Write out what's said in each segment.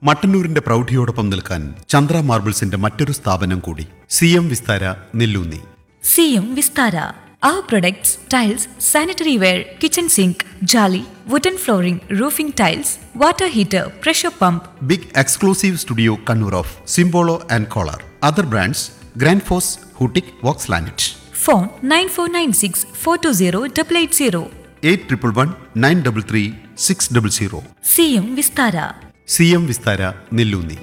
മട്ടന്നൂരിന്റെ പ്രൗഢിയോടൊപ്പം നിൽക്കാൻ ചന്ദ്ര മാർബിൾസിന്റെ മറ്റൊരു സ്ഥാപനം കൂടി സി എം വിസ്താര നെല്ലൂന്നി സിയും Vistara Our products, tiles, sanitary ware, kitchen sink, jolly, wooden flooring, roofing tiles, water heater, pressure pump, big exclusive studio Kannur of Simpolo and Kohler other brands Grundfos ഹൂട്ടിക് വോക്സ് ലാനറ്റ് phone 9496 420 880. Eight triple one nine double three six double zero സിയും Vistara C M Vistara Nellunni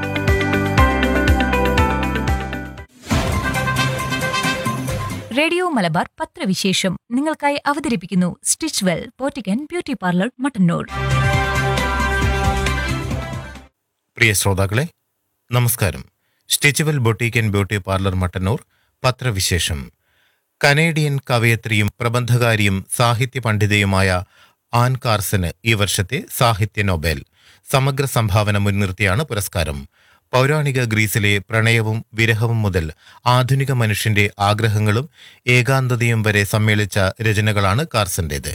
radio Malabar പത്രവിശേഷം നിങ്ങൾക്കായി അവതരിപ്പിക്കുന്നു Stitch Well പോറ്റിക്കൻ beauty parlour Mattannur പ്രിയ ശ്രോതാക്കളെ നമസ്കാരം Stitch Well boutique and beauty parlour Mattannur പത്രവിശേഷം കനേഡിയൻ കവയത്രിയും പ്രബന്ധകാരിയും സാഹിത്യ പണ്ഡിതയുമായ ആൻ കാർസന് ഈ വർഷത്തെ സാഹിത്യ നൊബേൽ സമഗ്ര സംഭാവന മുൻനിർത്തിയാണ് പുരസ്കാരം പൗരാണിക ഗ്രീസിലെ പ്രണയവും വിരഹവും മുതൽ ആധുനിക മനുഷ്യന്റെ ആഗ്രഹങ്ങളും ഏകാന്തതയും വരെ സമ്മേളിച്ച രചനകളാണ് കാർസന്റേത്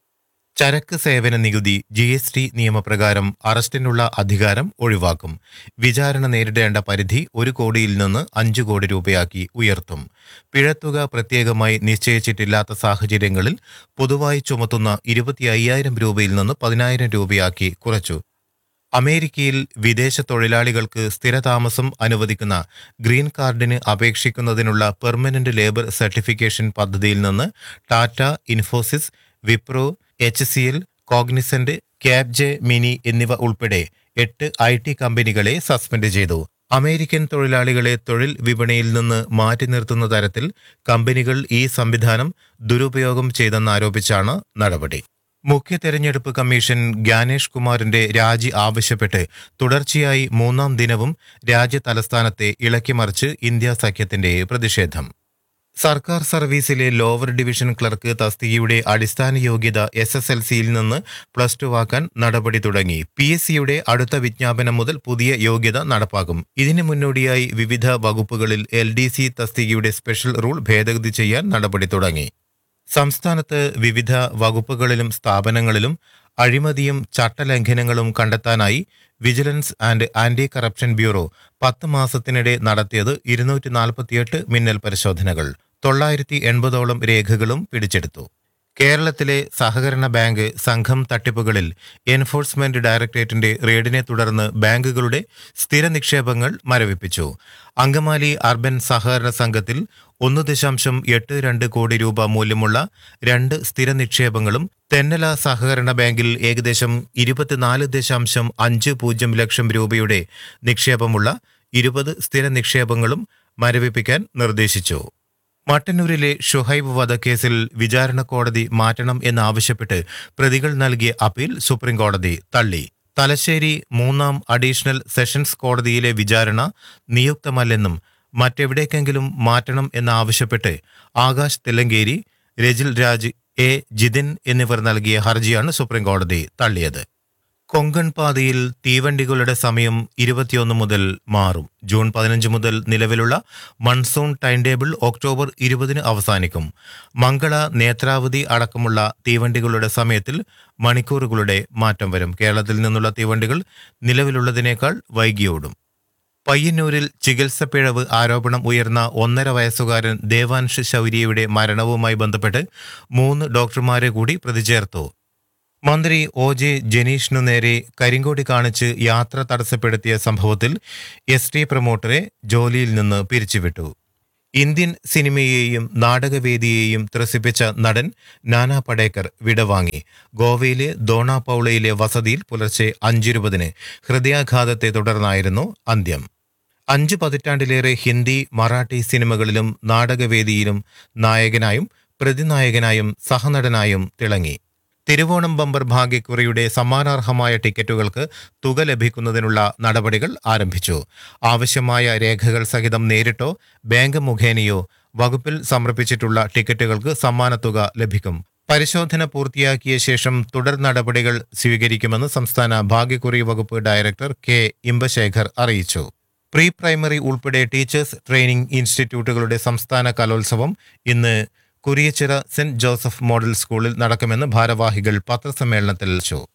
ചരക്ക് സേവന നികുതി ജി എസ് ടി നിയമപ്രകാരം അറസ്റ്റിനുള്ള അധികാരം ഒഴിവാക്കും വിചാരണ നേരിടേണ്ട പരിധി ഒരു കോടിയിൽ നിന്ന് അഞ്ചു കോടി രൂപയാക്കി ഉയർത്തും പിഴത്തുക പ്രത്യേകമായി നിശ്ചയിച്ചിട്ടില്ലാത്ത സാഹചര്യങ്ങളിൽ പൊതുവായി ചുമത്തുന്ന ഇരുപത്തി അയ്യായിരം രൂപയിൽ നിന്ന് പതിനായിരം രൂപയാക്കി കുറച്ചു അമേരിക്കയിൽ വിദേശ തൊഴിലാളികൾക്ക് സ്ഥിരതാമസം അനുവദിക്കുന്ന ഗ്രീൻ കാർഡിന് അപേക്ഷിക്കുന്നതിനുള്ള പെർമനന്റ് ലേബർ സർട്ടിഫിക്കേഷൻ പദ്ധതിയിൽ നിന്ന് Tata Infosys Wipro H C L Cognizant Capgemini എന്നിവ ഉൾപ്പെടെ എട്ട് ഐ ടി കമ്പനികളെ സസ്പെൻഡ് ചെയ്തു അമേരിക്കൻ തൊഴിലാളികളെ തൊഴിൽ വിപണിയിൽ നിന്ന് മാറ്റി നിർത്തുന്ന തരത്തിൽ കമ്പനികൾ ഈ സംവിധാനം ദുരുപയോഗം ചെയ്തെന്നാരോപിച്ചാണ് നടപടി മുഖ്യ തെരഞ്ഞെടുപ്പ് കമ്മീഷൻ ഗ്യാനേഷ് കുമാറിന്റെ രാജി ആവശ്യപ്പെട്ട് തുടർച്ചയായി മൂന്നാം ദിനവും രാജ്യ തലസ്ഥാനത്തെ ഇളക്കിമറിച്ച് ഇന്ത്യ സഖ്യത്തിന്റെ പ്രതിഷേധം സർക്കാർ സർവീസിലെ ലോവർ ഡിവിഷൻ ക്ലർക്ക് തസ്തികയുടെ അടിസ്ഥാന യോഗ്യത എസ് എസ് എൽ സിയിൽ നിന്ന് പ്ലസ് ടു ആക്കാൻ നടപടി തുടങ്ങി പി എസ് സിയുടെ അടുത്ത വിജ്ഞാപനം മുതൽ പുതിയ യോഗ്യത നടപ്പാക്കും ഇതിന് മുന്നോടിയായി വിവിധ വകുപ്പുകളിൽ എൽ ഡി സി തസ്തികയുടെ സ്പെഷ്യൽ റൂൾ ഭേദഗതി ചെയ്യാൻ നടപടി തുടങ്ങി സംസ്ഥാനത്ത് വിവിധ വകുപ്പുകളിലും സ്ഥാപനങ്ങളിലും അഴിമതിയും ചട്ടലംഘനങ്ങളും കണ്ടെത്താനായി vigilance and anti corruption bureau പത്ത് മാസത്തിനിടെ നടത്തിയത് ഇരുന്നൂറ്റി നാൽപ്പത്തിയെട്ട് മിന്നൽ പരിശോധനകൾ തൊള്ളായിരത്തി എൺപതോളം രേഖകളും പിടിച്ചെടുത്തു കേരളത്തിലെ സഹകരണ ബാങ്ക് സംഘം തട്ടിപ്പുകളിൽ എൻഫോഴ്സ്മെന്റ് ഡയറക്ടറേറ്റിന്റെ റെയ്ഡിനെ തുടർന്ന് ബാങ്കുകളുടെ സ്ഥിര നിക്ഷേപങ്ങൾ മരവിപ്പിച്ചു അങ്കമാലി അർബൻ സഹകരണ സംഘത്തിൽ ഒന്ന് ദശാംശം എട്ട് രണ്ട് കോടി രൂപ മൂല്യമുള്ള രണ്ട് സ്ഥിര നിക്ഷേപങ്ങളും തെന്നല സഹകരണ ബാങ്കിൽ ഏകദേശം ഇരുപത്തിനാല് ദശാംശം അഞ്ച് പൂജ്യം ലക്ഷം രൂപയുടെ നിക്ഷേപമുള്ള ഇരുപത് സ്ഥിര നിക്ഷേപങ്ങളും മരവിപ്പിക്കാൻ നിർദ്ദേശിച്ചു മട്ടന്നൂരിലെ ഷുഹൈബ് വധക്കേസിൽ വിചാരണ കോടതി മാറ്റണം എന്നാവശ്യപ്പെട്ട് പ്രതികൾ നൽകിയ അപ്പീൽ സുപ്രീംകോടതി തള്ളി തലശ്ശേരി മൂന്നാം അഡീഷണൽ സെഷൻസ് കോടതിയിലെ വിചാരണ നിയുക്തമല്ലെന്നും മറ്റെവിടേക്കെങ്കിലും മാറ്റണം എന്നാവശ്യപ്പെട്ട് ആകാശ് തെല്ലങ്കേരി രജിൽ രാജ് എ ജിതിൻ എന്നിവർ നൽകിയ ഹർജിയാണ് സുപ്രീംകോടതി തള്ളിയത് കൊങ്കൺ പാതയിൽ തീവണ്ടികളുടെ സമയം ഇരുപത്തിയൊന്ന് മുതൽ മാറും ജൂൺ പതിനഞ്ച് മുതൽ നിലവിലുള്ള മൺസൂൺ ടൈം ടേബിൾ ഒക്ടോബർ ഇരുപതിന് അവസാനിക്കും മംഗള നേത്രാവതി അടക്കമുള്ള തീവണ്ടികളുടെ സമയത്തിൽ മണിക്കൂറുകളുടെ മാറ്റം വരും കേരളത്തിൽ നിന്നുള്ള തീവണ്ടികൾ നിലവിലുള്ളതിനേക്കാൾ വൈകിയോടും പയ്യന്നൂരിൽ ചികിത്സ പിഴവ് ആരോപണം ഉയർന്ന ഒന്നര വയസ്സുകാരൻ ദേവാൻഷ് ശൗര്യയുടെ മരണവുമായി ബന്ധപ്പെട്ട് മൂന്ന് ഡോക്ടർമാരെ കൂടി പ്രതി ചേർത്തു മന്ത്രി ഒ ജെ ജനീഷിനു നേരെ കരിങ്കോടി കാണിച്ച് യാത്ര തടസ്സപ്പെടുത്തിയ സംഭവത്തിൽ എസ് ടി പ്രൊമോട്ടറെ ജോലിയിൽ നിന്ന് പിരിച്ചുവിട്ടു ഇന്ത്യൻ സിനിമയെയും നാടകവേദിയെയും ത്രസിപ്പിച്ച നടൻ നാനാ പടേക്കർ വിടവാങ്ങി ഗോവയിലെ ദോണ പൗളയിലെ വസതിയിൽ പുലർച്ചെ അഞ്ചിരുപതിന് ഹൃദയാഘാതത്തെ തുടർന്നായിരുന്നു അന്ത്യം അഞ്ച് പതിറ്റാണ്ടിലേറെ ഹിന്ദി മറാഠി സിനിമകളിലും നാടകവേദിയിലും നായകനായും പ്രതിനായകനായും സഹനടനായും തിളങ്ങി തിരുവോണം ബമ്പർ ഭാഗ്യക്കുറിയുടെ സമ്മാനാർഹമായ ടിക്കറ്റുകൾക്ക് തുക ലഭിക്കുന്നതിനുള്ള നടപടികൾ ആരംഭിച്ചു ആവശ്യമായ രേഖകൾ സഹിതം നേരിട്ടോ ബാങ്ക് മുഖേനയോ വകുപ്പിൽ സമർപ്പിച്ചിട്ടുള്ള ടിക്കറ്റുകൾക്ക് സമ്മാനത്തുക ലഭിക്കും പരിശോധന പൂർത്തിയാക്കിയ ശേഷം തുടർ നടപടികൾ സ്വീകരിക്കുമെന്ന് സംസ്ഥാന ഭാഗ്യക്കുറി വകുപ്പ് ഡയറക്ടർ കെ ഇമ്പശേഖർ അറിയിച്ചു പ്രീ പ്രൈമറി ഉൾപ്പെടെ ടീച്ചേഴ്സ് ട്രെയിനിംഗ് ഇൻസ്റ്റിറ്റ്യൂട്ടുകളുടെ സംസ്ഥാന കലോത്സവം ഇന്ന് കുരിയച്ചിറ സെന്റ് ജോസഫ് മോഡൽ സ്കൂളിൽ നടക്കുമെന്ന് ഭാരവാഹികൾ പത്രസമ്മേളനത്തിൽ അറിയിച്ചു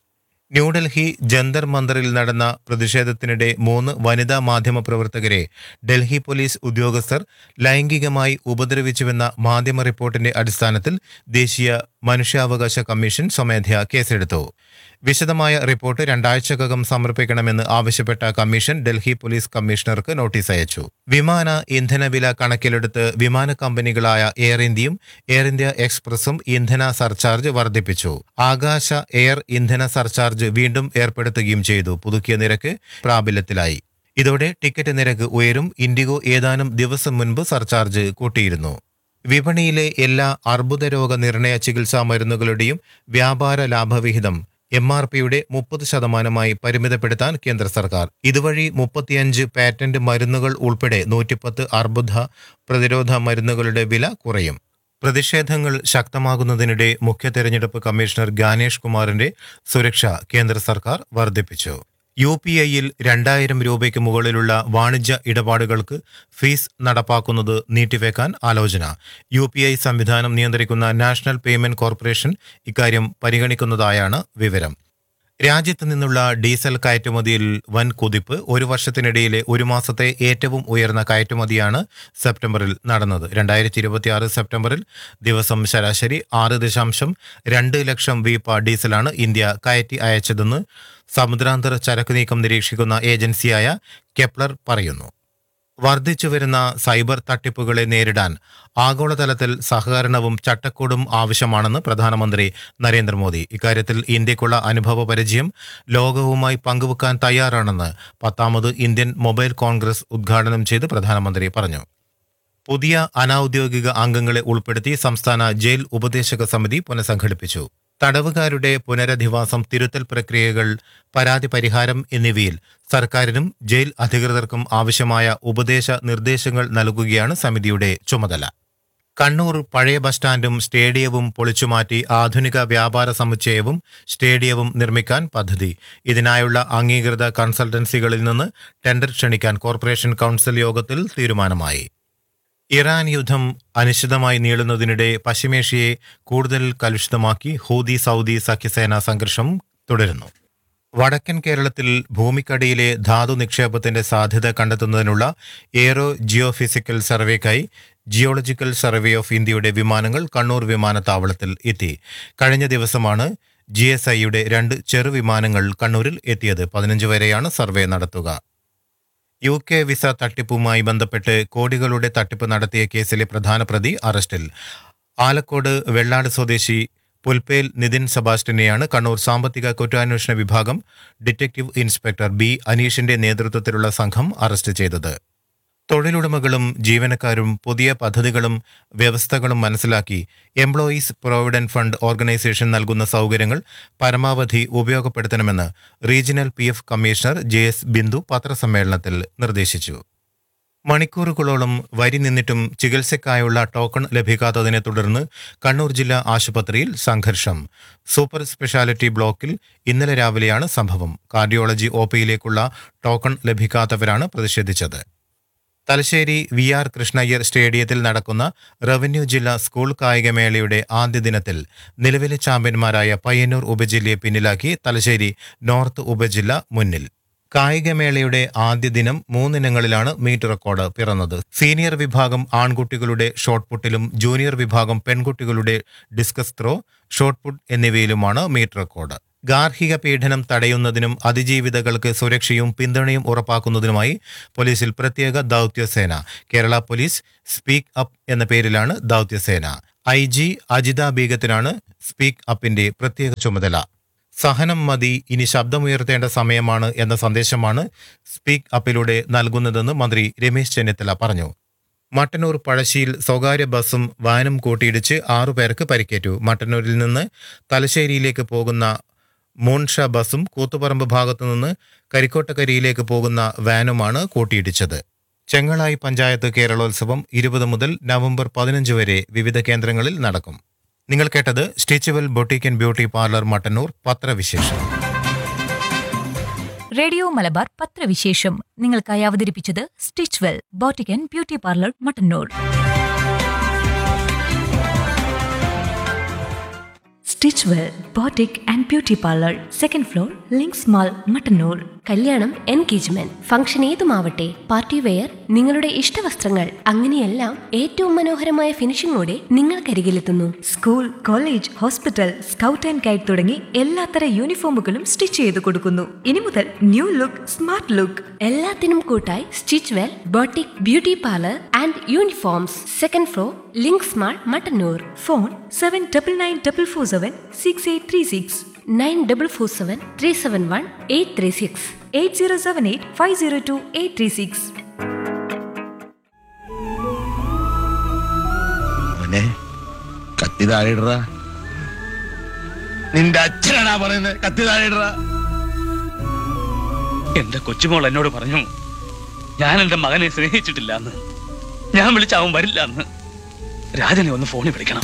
ന്യൂഡൽഹി ജന്തർ മന്ദറിൽ നടന്ന പ്രതിഷേധത്തിനിടെ മൂന്ന് വനിതാ മാധ്യമ പ്രവർത്തകരെ ഡൽഹി പോലീസ് ഉദ്യോഗസ്ഥർ ലൈംഗികമായി ഉപദ്രവിച്ചുവെന്ന മാധ്യമ റിപ്പോർട്ടിന്റെ അടിസ്ഥാനത്തിൽ ദേശീയ മനുഷ്യാവകാശ കമ്മീഷൻ സ്വമേധയാ കേസെടുത്തു വിശദമായ റിപ്പോർട്ട് രണ്ടാഴ്ചക്കകം സമർപ്പിക്കണമെന്ന് ആവശ്യപ്പെട്ട കമ്മീഷൻ ഡൽഹി പോലീസ് കമ്മീഷണർക്ക് നോട്ടീസ് അയച്ചു വിമാന ഇന്ധനവില കണക്കിലെടുത്ത് വിമാന കമ്പനികളായ എയർ ഇന്ത്യയും എയർ ഇന്ത്യ എക്സ്പ്രസും ഇന്ധന സർചാർജ് വർദ്ധിപ്പിച്ചു ആകാശ എയർ ഇന്ധന സർചാർജ് വീണ്ടും ഏർപ്പെടുത്തുകയും ചെയ്തു പുതുക്കിയ നിരക്ക് പ്രാബല്യത്തിലായി ഇതോടെ ടിക്കറ്റ് നിരക്ക് ഉയരും ഇൻഡിഗോ ഏതാനും ദിവസം മുൻപ് സർചാർജ് കൂട്ടിയിരുന്നു വിപണിയിലെ എല്ലാ അർബുദ രോഗ നിർണയ ചികിത്സാ മരുന്നുകളുടെയും വ്യാപാര ലാഭവിഹിതം എം ആർ പിയുടെ മുപ്പത് ശതമാനമായി പരിമിതപ്പെടുത്താൻ കേന്ദ്ര സർക്കാർ ഇതുവഴി മുപ്പത്തിയഞ്ച് പാറ്റന്റ് മരുന്നുകൾ ഉൾപ്പെടെ നൂറ്റിപ്പത്ത് അർബുദ പ്രതിരോധ മരുന്നുകളുടെ വില കുറയും പ്രതിഷേധങ്ങൾ ശക്തമാകുന്നതിനിടെ മുഖ്യ തെരഞ്ഞെടുപ്പ് കമ്മീഷണർ ഗാനേഷ് കുമാറിന്റെ സുരക്ഷ കേന്ദ്ര സർക്കാർ വർദ്ധിപ്പിച്ചു യു പി ഐയിൽ രണ്ടായിരം രൂപയ്ക്ക് മുകളിലുള്ള വാണിജ്യ ഇടപാടുകൾക്ക് ഫീസ് നടപ്പാക്കുന്നത് നീട്ടിവെക്കാൻ ആലോചന യു പി ഐ സംവിധാനം നിയന്ത്രിക്കുന്ന നാഷണൽ പേയ്മെന്റ് കോർപ്പറേഷൻ ഇക്കാര്യം പരിഗണിക്കുന്നതായാണ് വിവരം രാജ്യത്ത് നിന്നുള്ള ഡീസൽ കയറ്റുമതിയിൽ വൻ കുതിപ്പ് ഒരു വർഷത്തിനിടയിലെ ഒരു മാസത്തെ ഏറ്റവും ഉയർന്ന കയറ്റുമതിയാണ് സെപ്റ്റംബറിൽ നടന്നത് രണ്ടായിരത്തി ഇരുപത്തിയാറ് സെപ്റ്റംബറിൽ ദിവസം ശരാശരി ആറ് ദശാംശം രണ്ട് ലക്ഷം വീപ്പ ഡീസലാണ് ഇന്ത്യ കയറ്റി അയച്ചതെന്ന് സമുദ്രാന്തര ചരക്ക് നീക്കം നിരീക്ഷിക്കുന്ന ഏജൻസിയായ കെപ്ലർ പറയുന്നു വർദ്ധിച്ചു വരുന്ന സൈബർ തട്ടിപ്പുകളെ നേരിടാൻ ആഗോളതലത്തിൽ സഹകരണവും ചട്ടക്കൂടും ആവശ്യമാണെന്ന് പ്രധാനമന്ത്രി നരേന്ദ്രമോദി ഇക്കാര്യത്തിൽ ഇന്ത്യക്കുള്ള അനുഭവ പരിചയം ലോകവുമായി പങ്കുവെക്കാൻ തയ്യാറാണെന്ന് പത്താമത് ഇന്ത്യൻ മൊബൈൽ കോൺഗ്രസ് ഉദ്ഘാടനം ചെയ്ത് പ്രധാനമന്ത്രി പറഞ്ഞു പുതിയ അനൌദ്യോഗിക അംഗങ്ങളെ ഉൾപ്പെടുത്തി സംസ്ഥാന ജയിൽ ഉപദേശക സമിതി പുനഃസംഘടിപ്പിച്ചു തടവുകാരുടെ പുനരധിവാസം തിരുത്തൽ പ്രക്രിയകൾ പരാതി പരിഹാരം എന്നിവയിൽ സർക്കാരിനും ജയിൽ അധികൃതർക്കും ആവശ്യമായ ഉപദേശ നിർദ്ദേശങ്ങൾ നൽകുകയാണ് സമിതിയുടെ ചുമതല കണ്ണൂർ പഴയ ബസ് സ്റ്റാൻഡും സ്റ്റേഡിയവും പൊളിച്ചുമാറ്റി ആധുനിക വ്യാപാര സമുച്ചയവും സ്റ്റേഡിയവും നിർമ്മിക്കാൻ പദ്ധതി ഇതിനായുള്ള അംഗീകൃത കൺസൾട്ടൻസികളിൽ നിന്ന് ടെൻഡർ ക്ഷണിക്കാൻ കോർപ്പറേഷൻ കൗൺസിൽ യോഗത്തിൽ തീരുമാനമായി ഇറാൻ യുദ്ധം അനിശ്ചിതമായി നീളുന്നതിനിടെ പശ്ചിമേഷ്യയെ കൂടുതൽ കലുഷിതമാക്കി ഹൂതി സൗദി സഖ്യസേന സംഘർഷം തുടരുന്നു വടക്കൻ കേരളത്തിൽ ഭൂമിക്കടിയിലെ ധാതു നിക്ഷേപത്തിന്റെ സാധ്യത കണ്ടെത്തുന്നതിനുള്ള എയറോ ജിയോഫിസിക്കൽ സർവേക്കായി ജിയോളജിക്കൽ സർവേ ഓഫ് ഇന്ത്യയുടെ വിമാനങ്ങൾ കണ്ണൂർ വിമാനത്താവളത്തിൽ എത്തി കഴിഞ്ഞ ദിവസമാണ് ജി എസ് ഐയുടെ രണ്ട് ചെറുവിമാനങ്ങൾ കണ്ണൂരിൽ എത്തിയത് പതിനഞ്ച് വരെയാണ് സർവേ നടത്തുക യു കെ വിസ തട്ടിപ്പുമായി ബന്ധപ്പെട്ട് കോടികളുടെ തട്ടിപ്പ് നടത്തിയ കേസിലെ പ്രധാന പ്രതി അറസ്റ്റിൽ ആലക്കോട് വെള്ളാട് സ്വദേശി പുൽപ്പേൽ നിതിൻ സെബാസ്റ്റ്യനെയാണ് കണ്ണൂർ സാമ്പത്തിക കുറ്റാന്വേഷണ വിഭാഗം ഡിറ്റക്റ്റീവ് ഇൻസ്പെക്ടർ ബി അനീഷിന്റെ നേതൃത്വത്തിലുള്ള സംഘം അറസ്റ്റ് ചെയ്തത് തൊഴിലുടമകളും ജീവനക്കാരും പുതിയ പദ്ധതികളും വ്യവസ്ഥകളും മനസ്സിലാക്കി എംപ്ലോയീസ് പ്രൊവിഡന്റ് ഫണ്ട് ഓർഗനൈസേഷൻ നൽകുന്ന സൗകര്യങ്ങൾ പരമാവധി ഉപയോഗപ്പെടുത്തണമെന്ന് regional P F commissioner J S Bindu പത്രസമ്മേളനത്തിൽ നിർദ്ദേശിച്ചു മണിക്കൂറുകളോളം വരി നിന്നിട്ടും ചികിത്സയ്ക്കായുള്ള ടോക്കൺ ലഭിക്കാത്തതിനെ തുടർന്ന് കണ്ണൂർ ജില്ലാ ആശുപത്രിയിൽ സംഘർഷം സൂപ്പർ സ്പെഷ്യാലിറ്റി ബ്ലോക്കിൽ ഇന്നലെ രാവിലെയാണ് സംഭവം കാർഡിയോളജി ഒ പിയിലേക്കുള്ള ടോക്കൺ ലഭിക്കാത്തവരാണ് പ്രതിഷേധിച്ചത് തലശ്ശേരി വി ആർ കൃഷ്ണയ്യർ സ്റ്റേഡിയത്തിൽ നടക്കുന്ന റവന്യൂ ജില്ലാ സ്കൂൾ കായികമേളയുടെ ആദ്യ ദിനത്തിൽ നിലവിലെ ചാമ്പ്യന്മാരായ പയ്യന്നൂർ ഉപജില്ലയെ പിന്നിലാക്കി തലശ്ശേരി നോർത്ത് ഉപജില്ല മുന്നിൽ കായികമേളയുടെ ആദ്യ ദിനം മൂന്നിനങ്ങളിലാണ് മീറ്റ് റെക്കോർഡ് പിറന്നത് സീനിയർ വിഭാഗം ആൺകുട്ടികളുടെ ഷോട്ട് പുട്ടിലും ജൂനിയർ വിഭാഗം പെൺകുട്ടികളുടെ ഡിസ്കസ് ത്രോ ഷോട്ട് പുട്ട് എന്നിവയിലുമാണ് മീറ്റ് റെക്കോർഡ് ഗാർഹിക പീഡനം തടയുന്നതിനും അതിജീവിതകൾക്ക് സുരക്ഷയും പിന്തുണയും ഉറപ്പാക്കുന്നതിനുമായി പോലീസിൽ പ്രത്യേക ദൗത്യസേന കേരള പോലീസ് സ്പീക്ക് അപ്പ് എന്ന പേരിലാണ് ദൗത്യസേന ഐ ജി അജിത ബീഗത്തിനാണ് സ്പീക്ക് അപ്പിന്റെ പ്രത്യേക ചുമതല സഹനം മതി ഇനി ശബ്ദമുയർത്തേണ്ട സമയമാണ് എന്ന സന്ദേശമാണ് സ്പീക്ക് അപ്പിലൂടെ നൽകുന്നതെന്ന് മന്ത്രി രമേശ് ചെന്നിത്തല പറഞ്ഞു മട്ടന്നൂർ പഴശ്ശിയിൽ സ്വകാര്യ ബസ്സും വാനും കൂട്ടിയിടിച്ച് ആറുപേർക്ക് പരിക്കേറ്റു മട്ടന്നൂരിൽ നിന്ന് തലശ്ശേരിയിലേക്ക് പോകുന്ന മോൺഷ ബസ്സും കൂത്തുപറമ്പ് ഭാഗത്തു നിന്ന് കരിക്കോട്ടക്കരിയിലേക്ക് പോകുന്ന വാനുമാണ് കൂട്ടിയിടിച്ചത് ചെങ്ങളായി പഞ്ചായത്ത് കേരളോത്സവം ഇരുപത് മുതൽ നവംബർ പതിനഞ്ച് വരെ വിവിധ കേന്ദ്രങ്ങളിൽ നടക്കും നിങ്ങൾ കേട്ടത് Stitch Well boutique and beauty parlour Mattannur പത്രവിശേഷം റേഡിയോ മലബാർ പത്രവിശേഷം നിങ്ങൾക്കായി അവതരിപ്പിച്ചത് Stitch Well boutique and beauty parlour Mattannur Stitch Well boutique and beauty parlour second floor Links mall Mattannur കല്യാണം എൻഗേജ്മെന്റ് ഫംഗ്ഷൻ ഏതുമാവട്ടെ പാർട്ടി വെയർ നിങ്ങളുടെ ഇഷ്ടവസ്ത്രങ്ങൾ അങ്ങനെയെല്ലാം ഏറ്റവും മനോഹരമായ ഫിനിഷിംഗോടെ നിങ്ങൾക്കരികിലെത്തുന്നു school college hospital scout and guide തുടങ്ങി എല്ലാത്തര യൂണിഫോമുകളും സ്റ്റിച്ച് ചെയ്ത് കൊടുക്കുന്നു ഇനി മുതൽ ന്യൂ ലുക്ക് സ്മാർട്ട് ലുക്ക് എല്ലാത്തിനും കൂട്ടായി Stitch Well boutique beauty parlour and uniforms second floor Links mall Mattannur phone seven double nine double four seven six eight three six nine double four seven three seven one eight three six eight zero seven eight five zero two eight three six മോനെ കത്തി താഴെയിടറ നിന്റെ അച്ഛനാണാ പറയുന്നത് കത്തി താഴെയിടറ എന്റെ കൊച്ചുമോൾ എന്നോട് പറഞ്ഞു ഞാൻ എന്റെ മകനെ സ്നേഹിച്ചിട്ടില്ല എന്ന് ഞാൻ വിളിച്ച അവൻ വരില്ല എന്ന് രാജനെ ഒന്ന് ഫോണിൽ വിളിക്കണം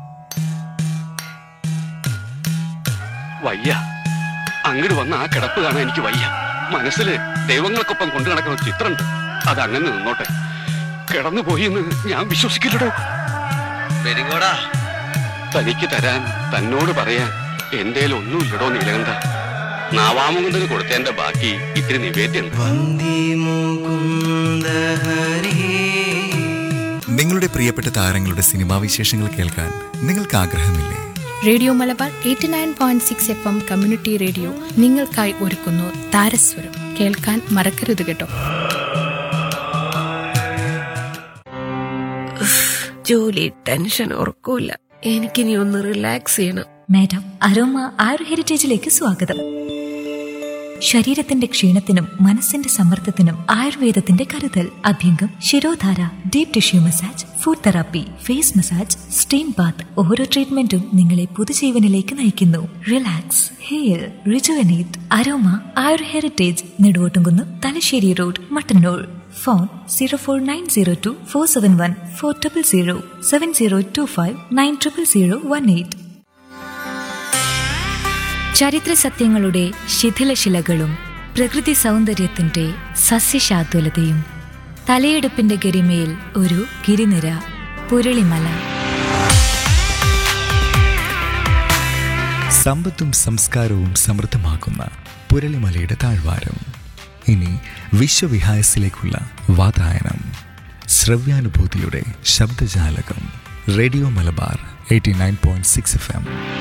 വയ്യ അങ്ങോട്ട് വന്ന ആ കിടപ്പ് കാണാൻ എനിക്ക് വയ്യ മനസ്സില് ദൈവങ്ങൾക്കൊപ്പം കൊണ്ടു നടക്കുന്ന ഒരു ചിത്രമുണ്ട് അത് അങ്ങനെ നിന്നോട്ടെ കിടന്നു പോയി എന്ന് ഞാൻ വിശ്വസിക്കില്ലടോ പെരിങ്ങോടാ തനിക്ക് തരാൻ തന്നോട് പറയാൻ എന്റെ ഒന്നുമില്ലടോ നീലകണ്ഠ നാവാമുകുന്ദന് കൊടുത്തതിന്റെ ബാക്കി ഇത്തിരി നിവേദ്യുണ്ട് നിങ്ങളുടെ പ്രിയപ്പെട്ട താരങ്ങളുടെ സിനിമാ വിശേഷങ്ങൾ കേൾക്കാൻ നിങ്ങൾക്ക് ആഗ്രഹമില്ലേ radio Malabar eighty nine point six F M community radio നിങ്ങൾക്കായി ഒരുക്കുന്നു താരസ്വരം കേൾക്കാൻ മറക്കരുത് കേട്ടോ ജോലി ടെൻഷൻ ഉറക്കൂല എനിക്കിനി ഒന്ന് റിലാക്സ് ചെയ്യണം മാഡം അരോമ ആയുർ ഹെറിറ്റേജിലേക്ക് സ്വാഗതം ശരീരത്തിന്റെ ക്ഷീണത്തിനും മനസ്സിന്റെ സമ്മർദ്ദത്തിനും ആയുർവേദത്തിന്റെ കരുതൽ abhyangam shirodhara deep tissue massage foot therapy face massage steam bath ഓരോ ട്രീറ്റ്മെന്റും നിങ്ങളെ പുതുജീവനിലേക്ക് നയിക്കുന്നു relax hair rejuvenate aroma Ayur heritage Neduvottumkunnu Thalassery road Mattannur phone zero four nine zero two four seven one four triple zero seven zero two five nine triple zero one eight ചരിത്ര സത്യങ്ങളുടെ ശിഥിലശിലകളും പ്രകൃതി സൗന്ദര്യത്തിന്റെ സസ്യശാതുലതയും തലയെടുപ്പിന്റെ ഗരിമയിൽ ഒരു ഗിരിനിര പുരളിമല സമ്പത്തും സംസ്കാരവും സമൃദ്ധമാക്കുന്ന പുരളിമലയുടെ താഴ്വാരം ഇനി വിശ്വവിഹായസിലേക്കുള്ള വാതായനം ശ്രവ്യാനുഭൂതിയുടെ ശബ്ദജാലകം radio Malabar eighty nine point six F M